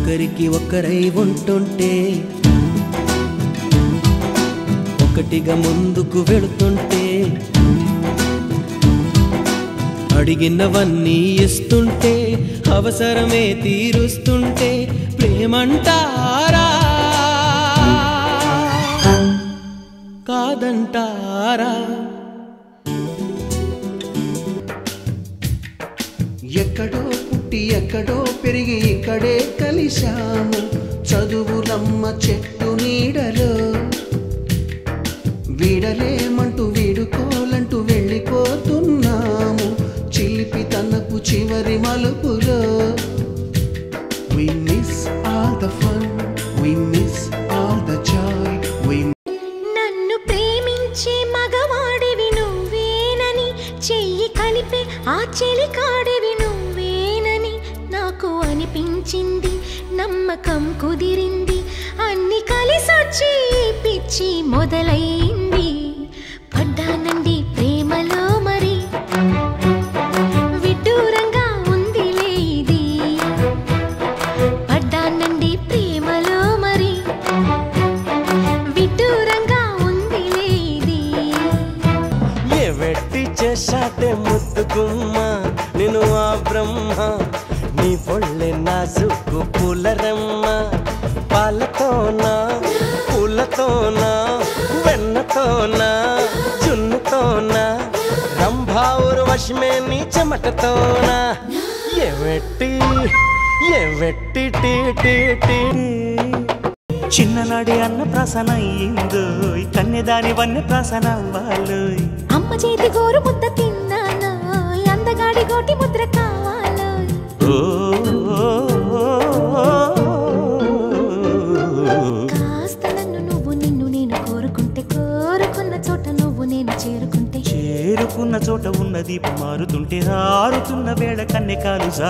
ఒకరికి ఒకరై ఉంటుంటే ఒకటిగా ముందుకు వెళుతుంటే అడిగినవన్నీ ఇస్తుంటే అవసరమే తీరుస్తుంటే ప్రేమంటారా కాదంటారా ఎక్కడో పుట్టి ఎక్కడో పెరిగి ఇక్కడే కలిశాము చదువులమ్మ చెట్టు నీడలో వీడలేమంటూ వీడుకోలంటూ వెళ్ళిపోతున్నాము చిలిపి తనపు చివరి మలుపులో We miss all the fun, we miss all the joy, we నన్ను ప్రేమించే మగవాడివి నువ్వేనని చెయ్యి కలిపే ఆ చెలికాడివి నువ్వేనని నాకు అనిపించింది నమ్మకం కుదిరింది అన్ని కలిసొచ్చి పిచ్చి మొదలైంది పడ్డానండి ప్రేమలో మరి విడ్డూరంగా ఉందిలే ఇది పడ్డానండి ప్రేమలో మరి విడ్డూరంగా ఉందిలే ఇది ఏ వెట్టి చేశాటే ముద్దుకుమ్మ నేను ఆ బ్రహ్మ నీ పొళ్ళె నాజుకు పూలరమ్మ పాలతోనా పూలతోనా వెన్నతోనా జున్నుతోనా రంభావురు వశమే నీ చెమటతోనా ఏ వెట్టి ఏ వెట్టి టీ టీ టీ చిన్ననాడి అన్న ప్రసన అయ్యిందో కన్యదాని వన్య ప్రసన అవ్వాలోయ్ అమ్మ చేతి గోరు ముద్ద తిన్నానా అందగాడి గోటి ముద్ర కావాలో ఓ, కాస్త నన్ను నువ్వు నిన్ను నేను కోరుకుంటే కోరుకున్న చోట నువ్వు నేను చేరుకుంటే చేరుకున్న చోట ఉన్న దీపం మారుతుంటే ఆరుతున్న వేళ కన్నెకాలు